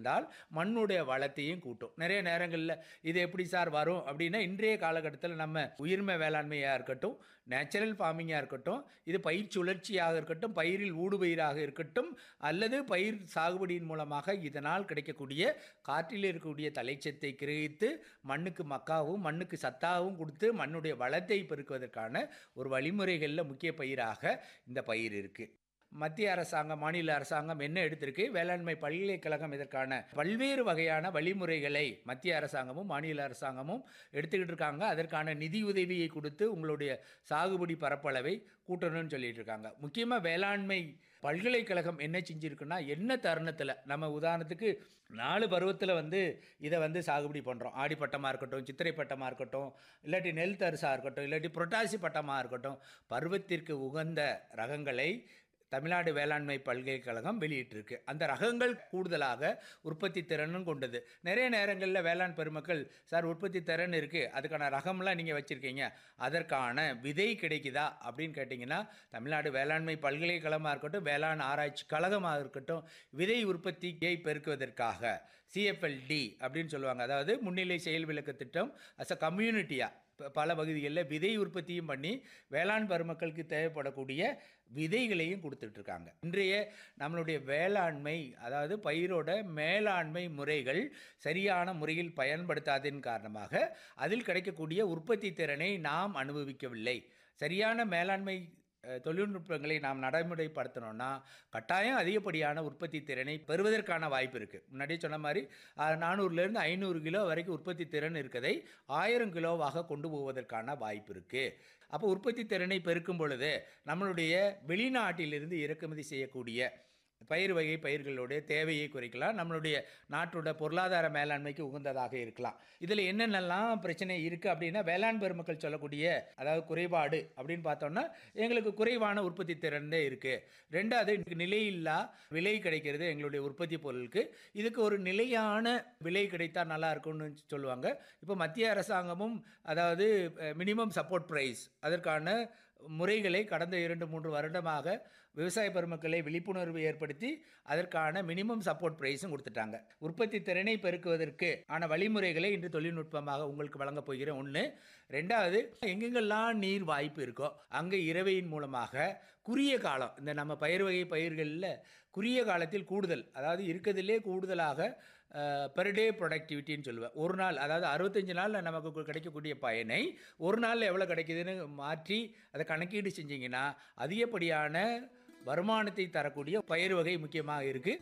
இருந்தால் மண்ணுடைய வளத்தையும் கூட்டும் நிறைய நேரங்களில் இது எப்படி சார் வரும் அப்படின்னா இன்றைய காலகட்டத்தில் நம்ம உயிர்மை வேளாண்மையாக இருக்கட்டும் நேச்சுரல் ஃபார்மிங்காக இருக்கட்டும் இது பயிர் சுழற்சியாக இருக்கட்டும் பயிரில் ஊடுபயிராக இருக்கட்டும் அல்லது பயிர் சாகுபடியின் மூலமாக இதனால் கிடைக்கக்கூடிய காற்றில் இருக்கக்கூடிய தலைச்சத்தை கிரகித்து மண்ணுக்கு மக்காவும் மண்ணுக்கு சத்தாகவும் கொடுத்து மண்ணுடைய வளத்தை பெருக்குவதற்கான ஒரு வழிமுறைகளில் முக்கிய பயிராக இந்த பயிர் இருக்குது மத்திய அரசாங்கம் மாநில அரசாங்கம் என்ன எடுத்திருக்கு வேளாண்மை பல்கலைக்கழகம் இதற்கான பல்வேறு வகையான வழிமுறைகளை மத்திய அரசாங்கமும் மாநில அரசாங்கமும் எடுத்துக்கிட்டு இருக்காங்க அதற்கான நிதி உதவியை கொடுத்து உங்களுடைய சாகுபடி பரப்பளவை கூட்டணும்னு சொல்லிட்டு இருக்காங்க முக்கியமாக வேளாண்மை பல்கலைக்கழகம் என்ன செஞ்சுருக்குன்னா என்ன தருணத்தில் நம்ம உதாரணத்துக்கு நாலு பருவத்தில் வந்து இதை வந்து சாகுபடி பண்ணுறோம் ஆடி பட்டமாக இருக்கட்டும் சித்திரை பட்டமாக இருக்கட்டும் இல்லாட்டி நெல் தரிசாக இருக்கட்டும் இல்லாட்டி புரட்டாசி பட்டமாக இருக்கட்டும் பருவத்திற்கு உகந்த ரகங்களை தமிழ்நாடு வேளாண்மை பல்கலைக்கழகம் வெளியிட்டிருக்கு அந்த ரகங்கள் கூடுதலாக உற்பத்தி திறனும் கொண்டது நிறைய நேரங்களில் வேளாண் பெருமக்கள் சார் உற்பத்தி திறன் இருக்குது அதுக்கான ரகம்லாம் நீங்கள் வச்சுருக்கீங்க அதற்கான விதை கிடைக்குதா அப்படின்னு கேட்டிங்கன்னா தமிழ்நாடு வேளாண்மை பல்கலைக்கழகமாக இருக்கட்டும் வேளாண் ஆராய்ச்சி கழகமாக இருக்கட்டும் விதை உற்பத்தியை பெருக்குவதற்காக சிஎஃப்எல்டி அப்படின்னு சொல்லுவாங்க அதாவது முன்னிலை செயல் விளக்க திட்டம் அஸ் அ கம்யூனிட்டியாக பல பகுதிகளில் விதை உற்பத்தியும் பண்ணி வேளாண் பெருமக்களுக்கு தேவைப்படக்கூடிய விதைகளையும் கொடுத்துட்ருக்காங்க இன்றைய நம்மளுடைய வேளாண்மை அதாவது பயிரோட மேலாண்மை முறைகள் சரியான முறையில் பயன்படுத்தாததின் காரணமாக அதில் கிடைக்கக்கூடிய உற்பத்தி திறனை நாம் அனுபவிக்கவில்லை சரியான மேலாண்மை அஹ், தொழில்நுட்பங்களை நாம் நடைமுறைப்படுத்தணும்னா கட்டாயம் அதிகப்படியான உற்பத்தி திறனை பெறுவதற்கான வாய்ப்பு இருக்குது முன்னாடியே சொன்ன மாதிரி அஹ், நானூறுலேருந்து ஐநூறு கிலோ வரைக்கும் உற்பத்தி திறன் இருக்கதை ஆயிரம் கிலோவாக கொண்டு போவதற்கான வாய்ப்பு இருக்குது அப்போ உற்பத்தி திறனை பெருக்கும் பொழுது நம்மளுடைய வெளிநாட்டிலிருந்து இறக்குமதி செய்யக்கூடிய பயிர் வகை பயிர்களுடைய தேவையை குறைக்கலாம் நம்மளுடைய நாட்டோட பொருளாதார மேலாண்மைக்கு உகந்ததாக இருக்கலாம் இதில் என்னென்னலாம் பிரச்சனை இருக்குது அப்படின்னா வேளாண் பெருமக்கள் சொல்லக்கூடிய அதாவது குறைபாடு அப்படின்னு பார்த்தோம்னா எங்களுக்கு குறைவான உற்பத்தி திறன் இருக்குது ரெண்டாவது எனக்கு நிலையில்லா விலை கிடைக்கிறது எங்களுடைய உற்பத்தி பொருளுக்கு இதுக்கு ஒரு நிலையான விலை கிடைத்தால் நல்லா இருக்கும்னு சொல்லுவாங்க இப்போ மத்திய அரசாங்கமும் அதாவது மினிமம் சப்போர்ட் ப்ரைஸ் அதற்கான முறைகளை கடந்த இரண்டு மூன்று வருடமாக விவசாய பெருமக்களை விழிப்புணர்வு ஏற்படுத்தி அதற்கான மினிமம் சப்போர்ட் ப்ரைஸும் கொடுத்துட்டாங்க உற்பத்தி திறனை பெருக்குவதற்கு ஆன வழிமுறைகளை இன்று தொழில்நுட்பமாக உங்களுக்கு வழங்கப் போகிறேன் ஒன்று ரெண்டாவது எங்கெங்கெல்லாம் நீர் வாய்ப்பு இருக்கோ அங்கே இரவையின் மூலமாக குறுகிய காலம் இந்த நம்ம பயிர் வகை பயிர்களில் குறுகிய காலத்தில் கூடுதல் அதாவது இருக்கிறதுலே கூடுதலாக பெர் டே ப்ரொடக்டிவிட்டின்னு சொல்லுவேன் ஒரு நாள் அதாவது அறுபத்தஞ்சு நாளில் நமக்கு கிடைக்கக்கூடிய பயனை ஒரு நாளில் எவ்வளோ கிடைக்குதுன்னு மாற்றி அதை கணக்கீடு செஞ்சீங்கன்னா அதிகப்படியான வருமானத்தை தரக்கூடிய பயிர் வகை முக்கியமாக இருக்குது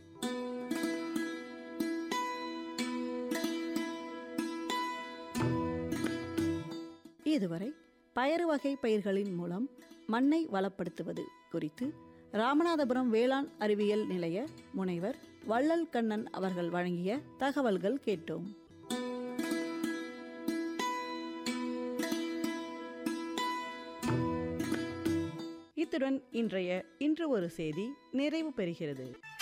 இதுவரை பயறு வகை பயிர்களின் மூலம் மண்ணை வளப்படுத்துவது குறித்து ராமநாதபுரம் வேளாண் அறிவியல் நிலைய முனைவர் வள்ளல் கண்ணன் அவர்கள் வழங்கிய தகவல்கள் கேட்டோம் இத்துடன் இன்றைய இன்று ஒரு செய்தி நிறைவு பெறுகிறது